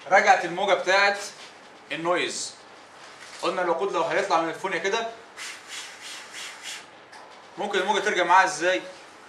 رجعت الموجه بتاعت النويز قلنا الوقود لو هيطلع من الفونيا كده ممكن الموجه ترجع معاها ازاي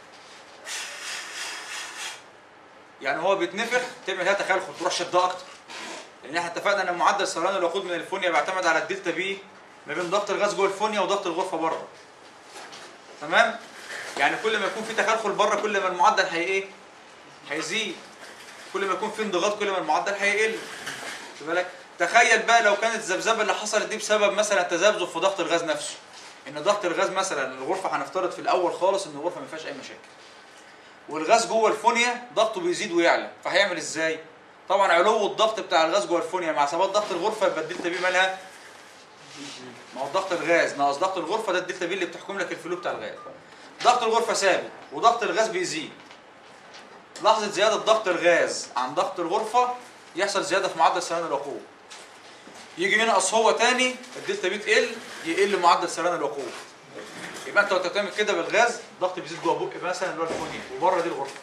يعني هو بيتنفخ تعمل لها تخلخل تروح شدها اكتر لان احنا اتفقنا ان معدل سريان الوقود من الفونيا بيعتمد على الدلتا بي ما بين ضغط الغاز جوه الفونيا وضغط الغرفه بره تمام يعني كل ما يكون في تخلخل بره كل ما المعدل هي ايه هيزيد كل ما يكون في انضغاط كل ما المعدل هيقل خد بالك تخيل بقى لو كانت الذبذبه اللي حصلت دي بسبب مثلا تذبذب في ضغط الغاز نفسه ان ضغط الغاز مثلا الغرفه هنفترض في الاول خالص ان الغرفه ما فيهاش اي مشاكل والغاز جوه الفونيا ضغطه بيزيد ويعلى فهيعمل ازاي طبعا علو الضغط بتاع الغاز جوه الفونيا مع ثبات ضغط الغرفه يبقى الدلتا بي مالها ما هو ضغط الغاز ناقص ضغط الغرفه ده الدلتا بي اللي بتحكم لك الفلو بتاع الغاز ضغط الغرفه ثابت وضغط الغاز بيزيد لحظه زياده ضغط الغاز عن ضغط الغرفه يحصل زياده في معدل سريان الوقود يجي ينقص هو تاني الدلتا بي تقل يقل معدل سريان الوقود يبقى انت وانت بتعمل كده بالغاز الضغط بيزيد جوه بق مثلا اللي هو الفونيا وبره دي الغرفه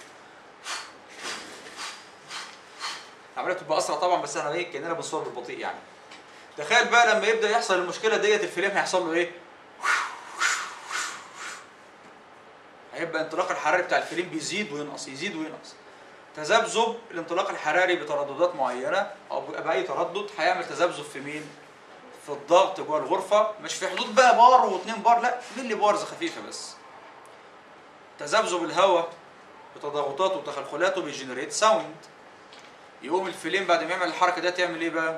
العمليه بتبقى اسرع طبعا بس احنا ايه كاننا بنصور بالبطيء يعني تخيل بقى لما يبدا يحصل المشكله ديت الفريم هيحصل له ايه هيبقى الانطلاق الحراري بتاع الفريم بيزيد وينقص يزيد وينقص تذبذب الانطلاق الحراري بترددات معينه او باي تردد هيعمل تذبذب في مين في الضغط جوه الغرفه مش في حدود بقى بار واثنين بار لا ملي بارز خفيفه بس تذبذب الهواء بتضاغطاته وتخلخلاته بيجنريت ساوند يقوم الفيلم بعد ما يعمل الحركه دي يعمل ايه بقى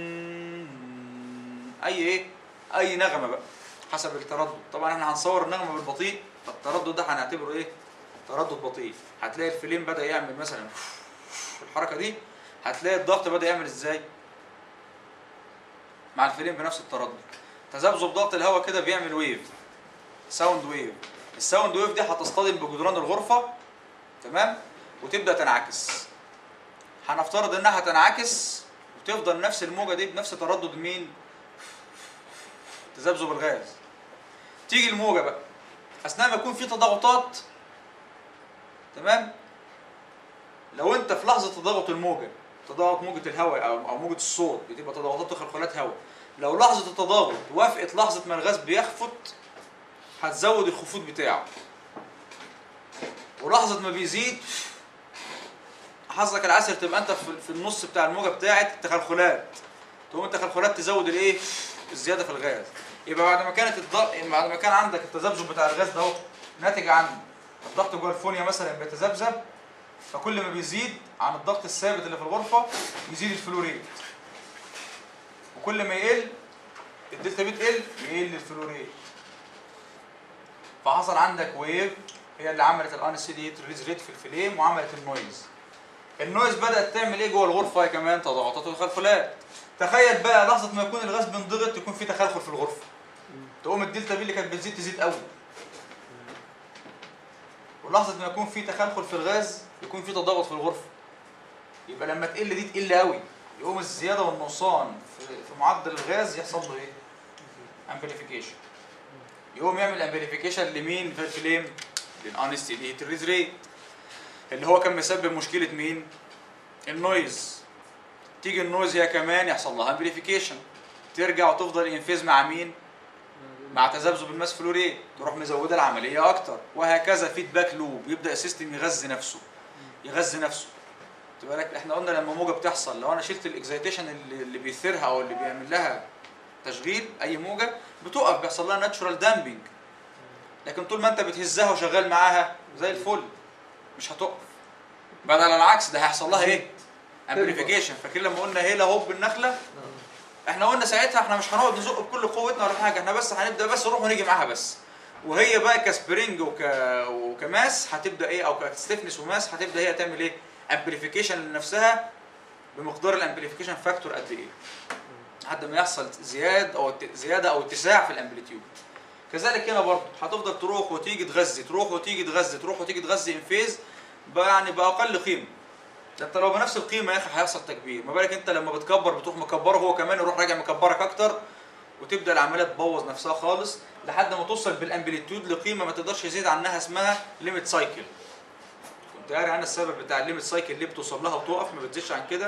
اي ايه اي نغمه بقى حسب التردد طبعا احنا هنصور النغمه بالبطيء فالتردد ده هنعتبره ايه تردد بطيء هتلاقي الفيلم بدا يعمل مثلا الحركه دي هتلاقي الضغط بدا يعمل ازاي مع الفيلم بنفس التردد تذبذب ضغط الهواء كده بيعمل ويف ساوند ويف الساوند ويف دي هتصطدم بجدران الغرفه تمام وتبدا تنعكس هنفترض انها تنعكس وتفضل نفس الموجه دي بنفس تردد مين تذبذب الغاز تيجي الموجه بقى اثناء ما يكون في تضاغطات تمام لو انت في لحظه تضاغط الموجه تضاغط موجه الهواء او او موجه الصوت بتبقى تضاغطات وخلخلات هواء لو لحظه التضاغط وافقت لحظه ما الغاز بيخفت هتزود الخفوت بتاعه ولحظه ما بيزيد حظك العسر تبقى انت في في النص بتاع الموجه بتاعت التخلخلات تقوم التخلخلات تزود الايه الزياده في الغاز يبقى بعد ما كانت الضغط بعد ما كان عندك التذبذب بتاع الغاز ده اهو ناتج عن الضغط جوه الفونيا مثلا بيتذبذب فكل ما بيزيد عن الضغط الثابت اللي في الغرفه يزيد الفلوريت وكل ما يقل الدلتا بي تقل يقل الفلوريت فحصل عندك ويف هي اللي عملت الانسيديت ريليز ريت في الفليم وعملت النويز النويز بدات تعمل ايه جوه الغرفه هي كمان تضاغطات وتخلخلات تخيل بقى لحظه ما يكون الغاز بينضغط يكون في تخلخل في الغرفه تقوم الدلتا بي اللي كانت بتزيد تزيد قوي ولحظه ما يكون في تخلخل في الغاز يكون في تضاغط في الغرفه يبقى لما تقل دي تقل قوي يقوم الزياده والنقصان في في معدل الغاز يحصل له ايه امبليفيكيشن يقوم يعمل امبليفيكيشن لمين في الفليم للانستيليت ريز ريت اللي هو كان مسبب مشكله مين النويز تيجي النويز هي كمان يحصل لها امبليفيكيشن ترجع وتفضل انفيز مع مين مع تذبذب الماس فلوريت تروح مزوده العمليه اكتر وهكذا فيدباك لوب يبدا السيستم يغذي نفسه يغذي نفسه خد بالك احنا قلنا لما موجه بتحصل لو انا شلت الاكزيتيشن اللي, اللي بيثيرها او اللي بيعمل لها تشغيل اي موجه بتقف بيحصل لها ناتشورال دامبنج لكن طول ما انت بتهزها وشغال معاها زي الفل مش هتقف بدل العكس ده هيحصل لها ايه امبليفيكيشن فاكرين لما قلنا هيلا هوب النخله احنا قلنا ساعتها احنا مش هنقعد نزق بكل قوتنا ولا حاجه احنا بس هنبدا بس نروح ونيجي معاها بس وهي بقى كسبرينج وك... وكماس هتبدا ايه او كستيفنس وماس هتبدا هي تعمل ايه امبليفيكيشن لنفسها بمقدار الامبليفيكيشن فاكتور قد ايه لحد ما يحصل زياد او ات- زياده او اتساع في الامبليتيود كذلك هنا برضه هتفضل تروح وتيجي تغذي تروح وتيجي تغذي تروح وتيجي تغذي انفيز بقى يعني باقل قيمه ده انت لو بنفس القيمه يا اخي هيحصل تكبير ما بالك انت لما بتكبر بتروح مكبره هو كمان يروح راجع مكبرك اكتر وتبدا العمليه تبوظ نفسها خالص لحد ما توصل بالامبليتيود لقيمه ما تقدرش يزيد عنها اسمها ليميت سايكل كنت قاري انا السبب بتاع الليميت سايكل ليه بتوصل لها وتقف ما بتزيدش عن كده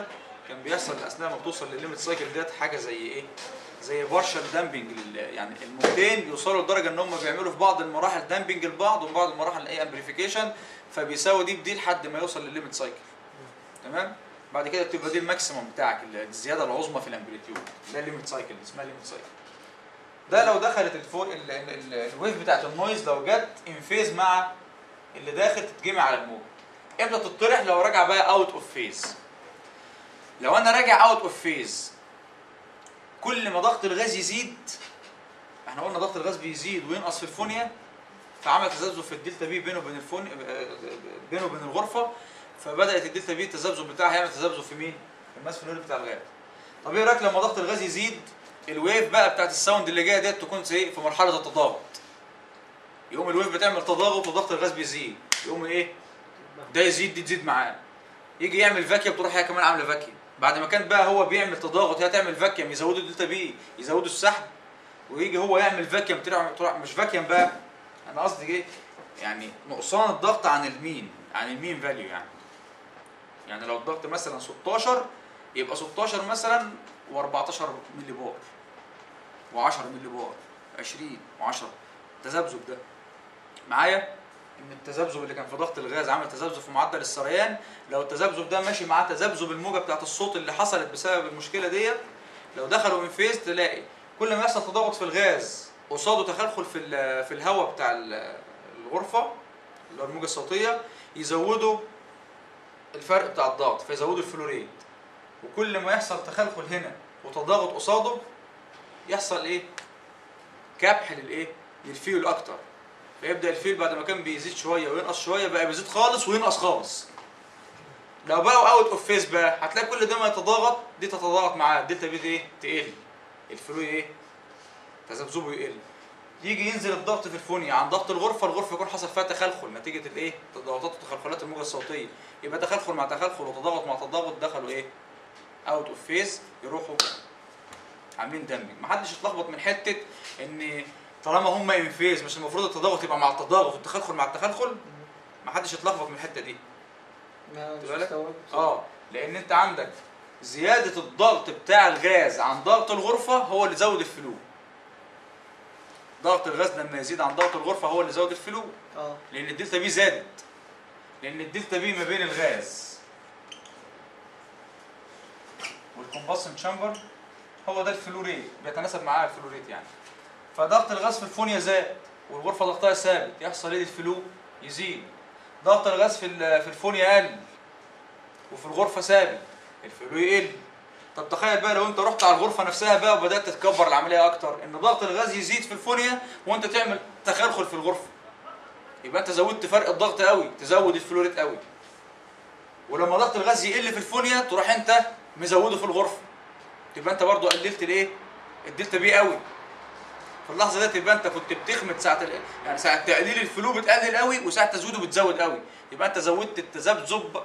كان بيحصل اثناء ما بتوصل للليميت سايكل ديت حاجه زي ايه زي بارشال دامبنج يعني الموجتين يوصلوا لدرجه ان هم بيعملوا في بعض المراحل دامبنج لبعض وفي بعض المراحل ايه امبليفيكيشن فبيساوي دي بدي لحد ما يوصل للليميت سايكل تمام بعد كده بتبقى دي الماكسيموم بتاعك الزياده العظمى في الامبليتيود ده الليميت سايكل اسمها ليميت سايكل ده لو دخلت الفو... ال... ال... ال... الويف بتاعت النويز لو جت ان فيز مع اللي داخل تتجمع على الموج امتى تطرح لو راجع بقى اوت اوف فيز لو انا راجع اوت اوف فيز كل ما ضغط الغاز يزيد احنا قلنا ضغط الغاز بيزيد وينقص في الفونيا فعمل تذبذب في الدلتا بي بينه وبين الفون بينه وبين الغرفه فبدات الدلتا بي التذبذب بتاعها يعمل تذبذب في مين؟ في الماس فلويد بتاع الغاز طب ايه رايك لما ضغط الغاز يزيد الويف بقى بتاعت الساوند اللي جايه ديت تكون ايه في مرحله التضاغط يقوم الويف بتعمل تضاغط وضغط الغاز بيزيد يقوم ايه ده يزيد دي تزيد معاه يجي يعمل فاكيوم تروح هي كمان عامله فاكيوم بعد ما كان بقى هو بيعمل تضاغط هي تعمل فاكيوم يزودوا الدلتا بي يزودوا السحب ويجي هو يعمل فاكيوم تروح تروح مش فاكيوم بقى انا قصدي ايه يعني نقصان الضغط عن المين عن المين فاليو يعني يعني لو الضغط مثلا 16 يبقى 16 مثلا و14 ملي بار و10 ملي بار 20 و10 التذبذب ده معايا ان التذبذب اللي كان في ضغط الغاز عمل تذبذب في معدل السريان لو التذبذب ده ماشي معاه تذبذب الموجه بتاعت الصوت اللي حصلت بسبب المشكله ديت لو دخلوا من فيز تلاقي كل ما يحصل تضاغط في الغاز قصاده تخلخل في ال- في الهواء بتاع ال- الغرفه اللي هو الموجه الصوتيه يزودوا الفرق بتاع الضغط فيزودوا الفلوريد وكل ما يحصل تخلخل هنا وتضاغط قصاده يحصل ايه كبح للايه للفيول اكتر فيبدا الفيل بعد ما كان بيزيد شويه وينقص شويه بقى بيزيد خالص وينقص خالص لو بقوا اوت اوف فيس بقى هتلاقي كل ده ما يتضاغط دي تتضاغط معاه الدلتا بي دي ايه تقل الفلو ايه تذبذبه يقل يجي ينزل الضغط في الفونيا عن ضغط الغرفه الغرفه يكون حصل فيها تخلخل نتيجه الايه تضاغطات وتخلخلات الموجه الصوتيه يبقى تخلخل مع تخلخل وتضاغط مع تضاغط دخلوا ايه اوت اوف فيس يروحوا عاملين دمج محدش يتلخبط من حته ان طالما هم ان فيز مش المفروض التضاغط يبقى مع التضاغط والتخلخل مع التخلخل محدش يتلخبط من الحته دي ما مش خد بالك؟ مستوعب. اه لان انت عندك زياده الضغط بتاع الغاز عن ضغط الغرفه هو اللي زود الفلو ضغط الغاز لما يزيد عن ضغط الغرفه هو اللي زود الفلو اه لان الدلتا بي زادت لان الدلتا بي ما بين الغاز والكومباسن تشامبر هو ده الفلو ريت بيتناسب معاه الفلو ريت يعني فضغط الغاز في الفونيا زاد والغرفه ضغطها ثابت يحصل ايه الفلو يزيد ضغط الغاز في ال- في الفونيا قل وفي الغرفه ثابت الفلو يقل طب تخيل بقى لو انت رحت على الغرفه نفسها بقى وبدات تتكبر العمليه اكتر ان ضغط الغاز يزيد في الفونيا وانت تعمل تخلخل في الغرفه يبقى انت زودت فرق الضغط قوي تزود الفلوريت قوي ولما ضغط الغاز يقل في الفونيا تروح انت مزوده في الغرفه تبقى انت برضو قللت الايه الدلتا بي قوي في اللحظه ديت يبقى انت كنت بتخمد ساعه ال- يعني ساعه تقليل الفلو بتقلل قوي وساعه تزويده بتزود قوي يبقى انت زودت التذبذب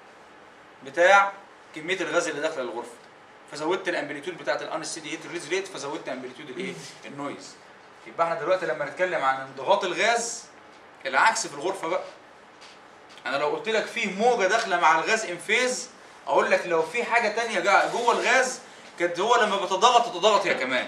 بتاع كميه الغاز اللي داخله الغرفه فزودت الامبليتيود بتاعت الانستيدي هيت ريليز ريت فزودت امبليتيود الايه النويز يبقى احنا دلوقتي لما نتكلم عن انضغاط الغاز العكس في الغرفه بقى انا لو قلت لك في موجه داخله مع الغاز ان فيز اقول لك لو في حاجه تانية جا- جوه الغاز كانت هو لما بتضغط تتضغط هي كمان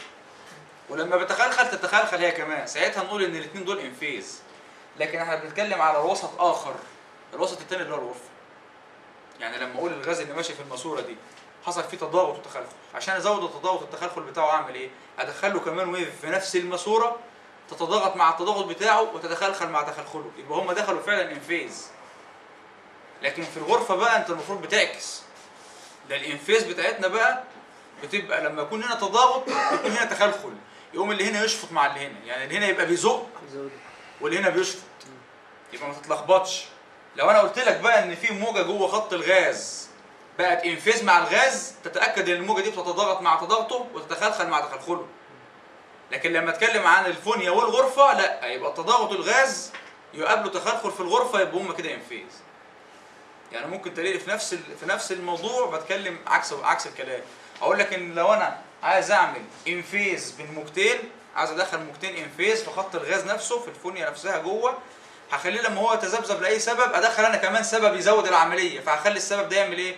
ولما بتخلخل تتخلخل هي كمان ساعتها نقول ان الاثنين دول ان فيز لكن احنا بنتكلم على وسط اخر الوسط الثاني اللي هو الغرفه يعني لما اقول الغاز اللي ماشي في الماسوره دي حصل فيه تضاغط وتخلخل عشان ازود التضاغط والتخلخل بتاعه اعمل ايه ادخله كمان ويف في نفس الماسوره تتضاغط مع التضاغط بتاعه وتتخلخل مع تخلخله يبقى هم دخلوا فعلا ان فيز لكن في الغرفه بقى انت المفروض بتعكس ده الانفيز بتاعتنا بقى بتبقى لما يكون هنا تضاغط يكون هنا تخلخل يقوم اللي هنا يشفط مع اللي هنا يعني اللي هنا يبقى بيزق زود واللي هنا بيشفط يبقى ما تتلخبطش لو انا قلت لك بقى ان في موجه جوه خط الغاز بقت انفيز مع الغاز تتاكد ان الموجه دي بتتضاغط مع تضاغطه وتتخلخل مع تخلخله لكن لما اتكلم عن الفونيا والغرفه لا يبقى تضاغط الغاز يقابله تخلخل في الغرفه يبقى هم كده انفيز يعني ممكن تلاقي في نفس ال- في نفس الموضوع بتكلم عكس عكس الكلام اقول لك ان لو انا عايز اعمل انفيز بين موجتين عايز ادخل موجتين انفيز في خط الغاز نفسه في الفونيا نفسها جوه هخليه لما هو يتذبذب لاي سبب ادخل انا كمان سبب يزود العمليه فهخلي السبب ده يعمل ايه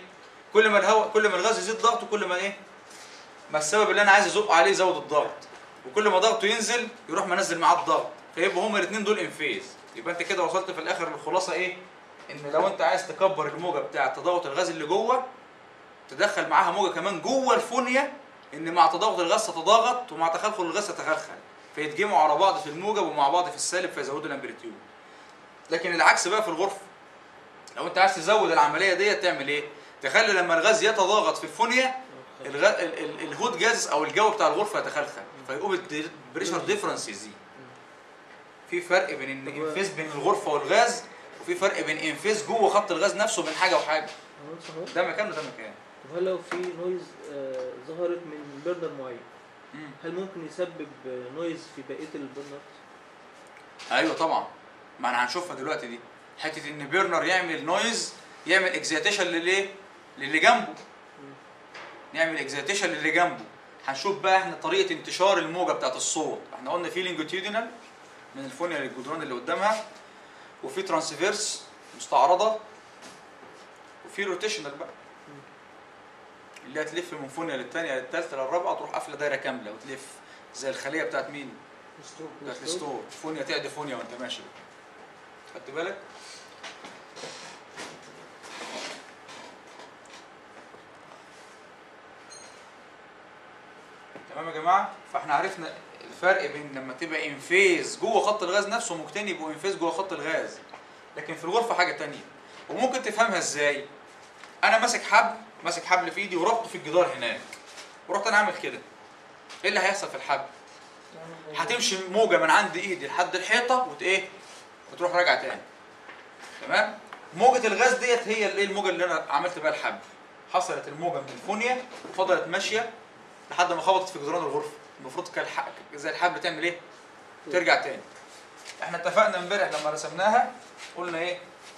كل ما الهواء كل ما الغاز يزيد ضغطه كل ما ايه ما السبب اللي انا عايز ازق عليه يزود الضغط وكل ما ضغطه ينزل يروح منزل معاه الضغط فيبقى هما الاثنين دول انفيز يبقى انت كده وصلت في الاخر للخلاصه ايه ان لو انت عايز تكبر الموجه بتاعه تضاغط الغاز اللي جوه تدخل معاها موجه كمان جوه الفونيا ان مع تضاغط الغاز تتضاغط ومع تخلخل الغاز تتخلخل فيتجمعوا على بعض في الموجب ومع بعض في السالب فيزودوا الامبليتيود لكن العكس بقى في الغرفه لو انت عايز تزود العمليه ديت تعمل ايه تخلي لما الغاز يتضاغط في الفونيا الغ... ال... ال... الهود جاز او الجو بتاع الغرفه يتخلخل فيقوم البريشر ديفرنس يزيد في فرق بين ان انفيز بين الغرفه والغاز وفي فرق بين انفيز جوه خط الغاز نفسه بين حاجه وحاجه هو صحيح ده مكان وده مكان طب هل لو في نويز آه، ظهرت من بيرنر معين مم. هل ممكن يسبب آه، نويز في بقيه البرنرز؟ ايوه طبعا ما انا هنشوفها دلوقتي دي حته ان بيرنر يعمل نويز يعمل اكزيتيشن للايه للي جنبه نعمل اكزيتيشن للي جنبه هنشوف بقى احنا طريقه انتشار الموجه بتاعت الصوت احنا قلنا في لينجوتيودينال من الفونيا للجدران اللي قدامها وفي ترانسفيرس مستعرضه وفي روتيشنال بقى اللي هتلف من فونيا للثانيه للثالثه للرابعه تروح قافله دايره كامله وتلف زي الخليه بتاعت مين؟ بتاعت الستور فونيا تعدي فونيا وانت ماشي خدت بالك؟ تمام يا جماعه فاحنا عرفنا الفرق بين لما تبقى انفيز جوه خط الغاز نفسه ممكن يبقوا انفيز جوه خط الغاز لكن في الغرفه حاجه تانية وممكن تفهمها ازاي انا ماسك حبل ماسك حبل في ايدي وربطه في الجدار هناك ورحت انا عامل كده ايه اللي هيحصل في الحبل هتمشي موجه من عند ايدي لحد الحيطه وت ايه وتروح راجعه تاني تمام موجه الغاز ديت هي الايه الموجه اللي انا عملت بيها الحبل حصلت الموجه من الفونيا وفضلت ماشيه لحد ما خبطت في جدران الغرفه المفروض كان الح- زي الحبل تعمل ايه ترجع تاني احنا اتفقنا امبارح لما رسمناها قلنا ايه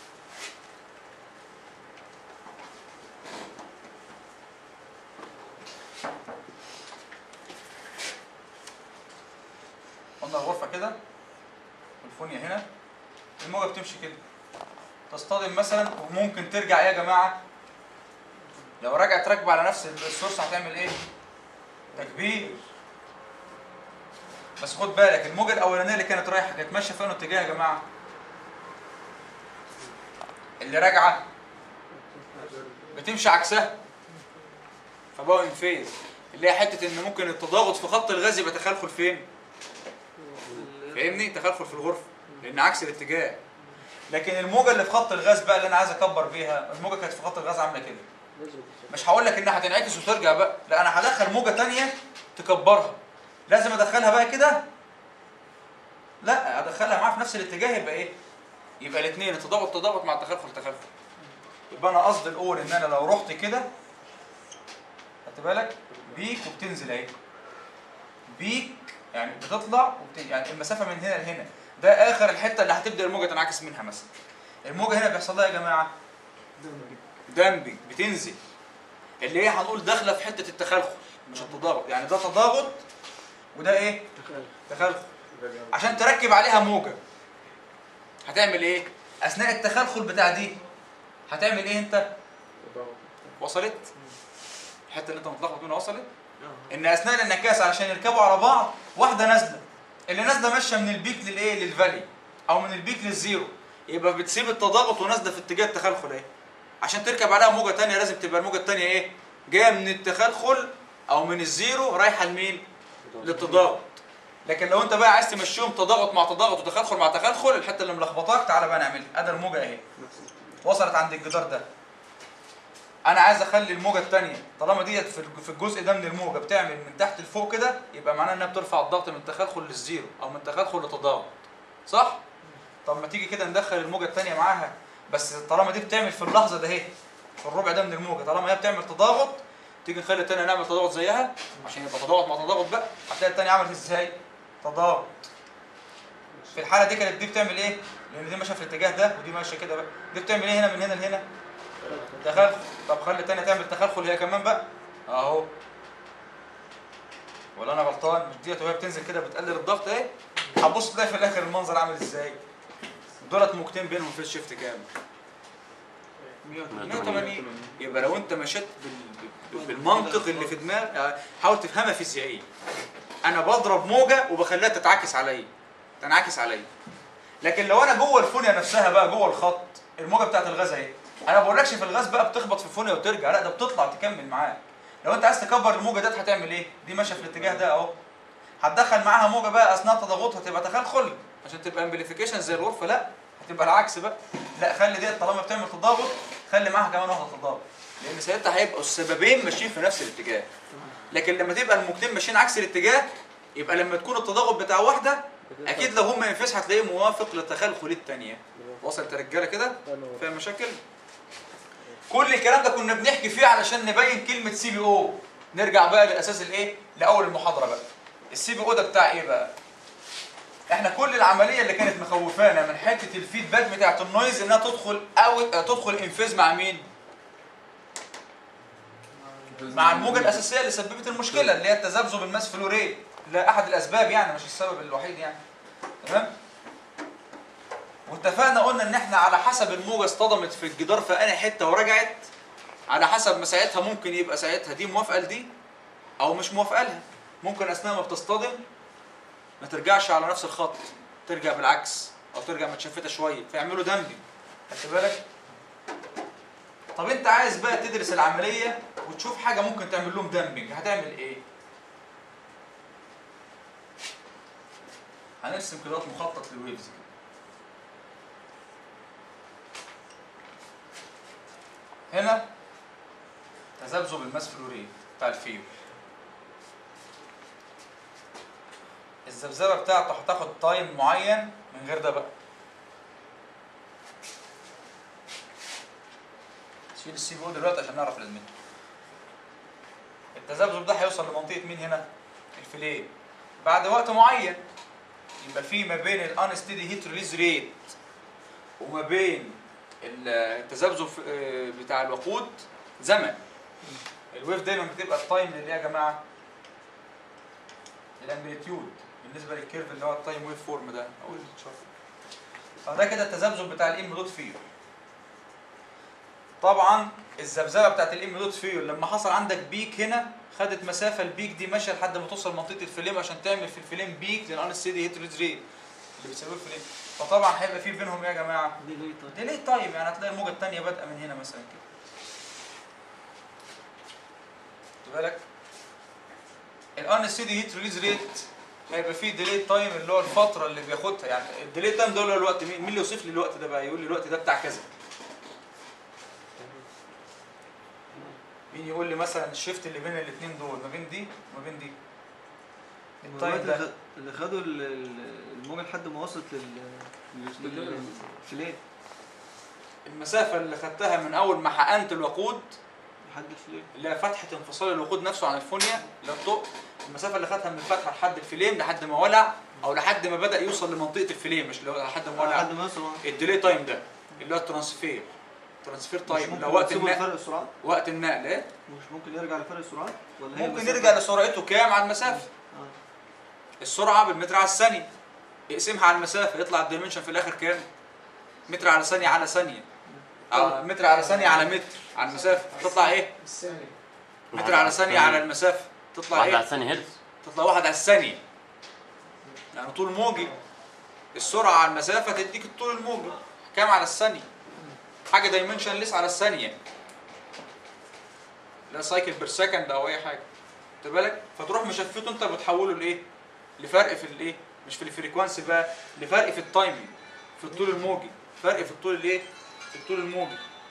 قلنا الغرفه كده والفونيا هنا الموجه بتمشي كده تصطدم مثلا وممكن ترجع ايه يا جماعه لو رجعت راكبه على نفس السورس هتعمل ايه تكبير بس خد بالك الموجه الاولانيه اللي كانت رايحه كانت ماشيه في انه اتجاه يا جماعه اللي راجعه بتمشي عكسها فبقوا انفيز اللي هي حته ان ممكن التضاغط في خط الغاز يبقى تخلخل فين فاهمني تخلخل في الغرفه لان عكس الاتجاه لكن الموجه اللي في خط الغاز بقى اللي انا عايز اكبر بيها الموجه كانت في خط الغاز عامله كده مش هقول لك انها هتنعكس وترجع بقى لا انا هدخل موجه تانية تكبرها لازم ادخلها بقى كده لا ادخلها معاها في نفس الاتجاه يبقى ايه يبقى الاثنين التضاغط تضاغط مع التخلخل تخلخل يبقى انا قصدي الاول ان انا لو رحت كده خدت بالك بيك وبتنزل اهي بيك يعني بتطلع وبت... يعني المسافه من هنا لهنا ده اخر الحته اللي هتبدا الموجه تنعكس منها مثلا الموجه هنا بيحصل لها يا جماعه دمبنج بتنزل اللي هي هنقول داخله في حته التخلخل مش التضاغط يعني ده تضاغط وده ايه تخلخل عشان تركب عليها موجه هتعمل ايه اثناء التخلخل بتاع دي هتعمل ايه انت وصلت الحته اللي انت متلخبط منها وصلت ان اثناء الانعكاس علشان يركبوا على بعض واحده نازله اللي نازله ماشيه من البيك للايه للفالي او من البيك للزيرو يبقى بتسيب التضاغط ونازله في اتجاه التخلخل اهي عشان تركب عليها موجه تانية لازم تبقى الموجه التانية ايه جايه من التخلخل او من الزيرو رايحه لمين للتضاغط لكن لو انت بقى عايز تمشيهم تضاغط مع تضاغط وتخلخل مع تخلخل الحته اللي ملخبطاك تعالى بقى نعملها ادي الموجه اهي وصلت عند الجدار ده انا عايز اخلي الموجه الثانيه طالما ديت في الج- في الجزء ده من الموجه بتعمل من تحت لفوق كده يبقى معناه انها بترفع الضغط من تخلخل للزيرو او من تخلخل لتضاغط صح طب ما تيجي كده ندخل الموجه الثانيه معاها بس طالما دي بتعمل في اللحظه ده اهي في الربع ده من الموجه طالما هي بتعمل تضاغط تيجي نخلي الثانيه نعمل تضاغط زيها عشان يبقى تضاغط مع تضاغط بقى هتلاقي الثانيه عملت ازاي تضاغط في الحاله دي كانت دي بتعمل ايه لان دي ماشيه في الاتجاه ده ودي ماشيه كده بقى دي بتعمل ايه هنا من هنا لهنا تخلخل طب خلي التانية تعمل تخلخل هي كمان بقى اهو ولا انا غلطان مش ديت وهي بتنزل كده بتقلل الضغط اهي هتبص تلاقي في الاخر المنظر عامل ازاي دولت موجتين بينهم في الشيفت كام 180 يبقى لو انت مشيت بال- بال- بالمنطق اللي في دماغك يعني حاول تفهمها فيزيائيا انا بضرب موجه وبخليها تتعكس عليا تنعكس عليا لكن لو انا جوه الفونيا نفسها بقى جوه الخط الموجه بتاعت الغاز اهي انا ما بقولكش في الغاز بقى بتخبط في الفونيا وترجع لا ده بتطلع تكمل معاك لو انت عايز تكبر الموجه ديت هتعمل ايه دي ماشيه في الاتجاه ده اهو هتدخل معاها موجه بقى اثناء تضاغطها تبقى تخلخل عشان تبقى امبليفيكيشن زي الغرفه لا هتبقى العكس بقى لا خلي ديت طالما بتعمل تضاغط خلي معاها كمان واحده تضاغط لان ساعتها هيبقوا السببين ماشيين في نفس الاتجاه لكن لما تبقى الموجتين ماشيين عكس الاتجاه يبقى لما تكون التضاغط بتاع واحده اكيد لو هما ينفذ هتلاقيه موافق لتخلخل الثانيه وصلت يا رجاله كده فيها مشاكل كل الكلام ده كنا بنحكي فيه علشان نبين كلمه سي بي او نرجع بقى للاساس الايه لاول المحاضره بقى السي بي او ده بتاع ايه بقى احنا كل العمليه اللي كانت مخوفانا من حته الفيدباك بتاعت النويز انها تدخل او آه، تدخل انفاذ مع مين مع الموجه الاساسيه اللي سببت المشكله اللي هي التذبذب الماس فلوريد لا احد الاسباب يعني مش السبب الوحيد يعني تمام واتفقنا قلنا ان احنا على حسب الموجه اصطدمت في الجدار في انهي حته ورجعت على حسب ما ساعتها ممكن يبقى ساعتها دي موافقه لدي او مش موافقه لها ممكن اثناء ما بتصطدم ما ترجعش على نفس الخط ترجع بالعكس او ترجع متشفته شويه فيعملوا دمبنج خدت بالك طب انت عايز بقى تدرس العمليه وتشوف حاجه ممكن تعمل لهم دمبنج هتعمل ايه هنرسم كده مخطط للويفز كده هنا تذبذب الماس فلوريد بتاع الفيول الذبذبه بتاعته هتاخد تايم معين من غير ده بقى شيل السي بي او دلوقتي عشان نعرف لازمته التذبذب ده هيوصل لمنطقه مين هنا الفيليه بعد وقت معين يبقى في ما بين الانستيدي هيت ريليز ريت وما بين التذبذب آه، بتاع الوقود زمن الويف دايما بتبقى التايم اللي هي يا جماعه الامبليتيود بالنسبه للكيرف اللي هو التايم ويف فورم ده او الشرط فده كده التذبذب بتاع الام دوت فيول طبعا الذبذبه بتاعت الام دوت فيول لما حصل عندك بيك هنا خدت مسافه البيك دي ماشيه لحد ما توصل منطقه الفليم عشان تعمل في الفليم بيك للان ستيدي هيت ريت ريت اللي بيسموه الفليم فطبعا هيبقى في بينهم إيه يا جماعه دي ليه طيب ديلي تايم يعني هتلاقي الموجه الثانيه بادئه من هنا مثلا كده خد بالك الان ستيدي هيت ريليز ريت هيبقى فيه ديلي تايم اللي هو الفتره اللي بياخدها يعني الديلي تايم ده اللي هو الوقت مين مين اللي يوصف لي الوقت ده بقى يقول لي الوقت ده بتاع كذا مين يقول لي مثلا الشيفت اللي بين الاثنين دول ما بين دي وما بين دي التايم الوقت ده اللي خ- اللي خدوا ال- ال- الموجة لحد ما وصلت لل لل- الفلين المسافه اللي خدتها من اول ما حقنت الوقود لحد الفلين اللي هي فتحه انفصال الوقود نفسه عن الفونيا اللي هي الطق المسافه اللي خدها من الفتحه لحد الفليم لحد ما ولع او لحد ما بدا يوصل لمنطقه الفليم مش لو- لحد ما ولع لحد ما يوصل الديلي تايم ده اللي هو الترانسفير ترانسفير مش تايم ممكن لو وقت يحسبوا النقل فرق السرعات وقت النقل ايه مش ممكن يرجع لفرق السرعات ولا هي ممكن مسافة- يرجع لسرعته كام على المسافه آه. السرعه بالمتر على الثانيه اقسمها على المسافه يطلع الدايمنشن في الاخر كام متر على ثانيه على ثانيه آه متر على ثانيه على متر على المسافه تطلع ايه الثاني متر على ثانيه على المسافه تطلع واحد على ايه الثانية هرتز تطلع واحد على الثانيه يعني طول موجي السرعه على المسافه تديك الطول الموجي كام على الثانيه حاجه دايمنشن ليس على الثانيه لا سايكل بير سكند او اي حاجه خد بالك فتروح مشفته انت بتحوله لايه لفرق في الايه مش في الفريكوانسي بقى لفرق في التايمنج في الطول الموجي فرق في الطول الايه في الطول الموجي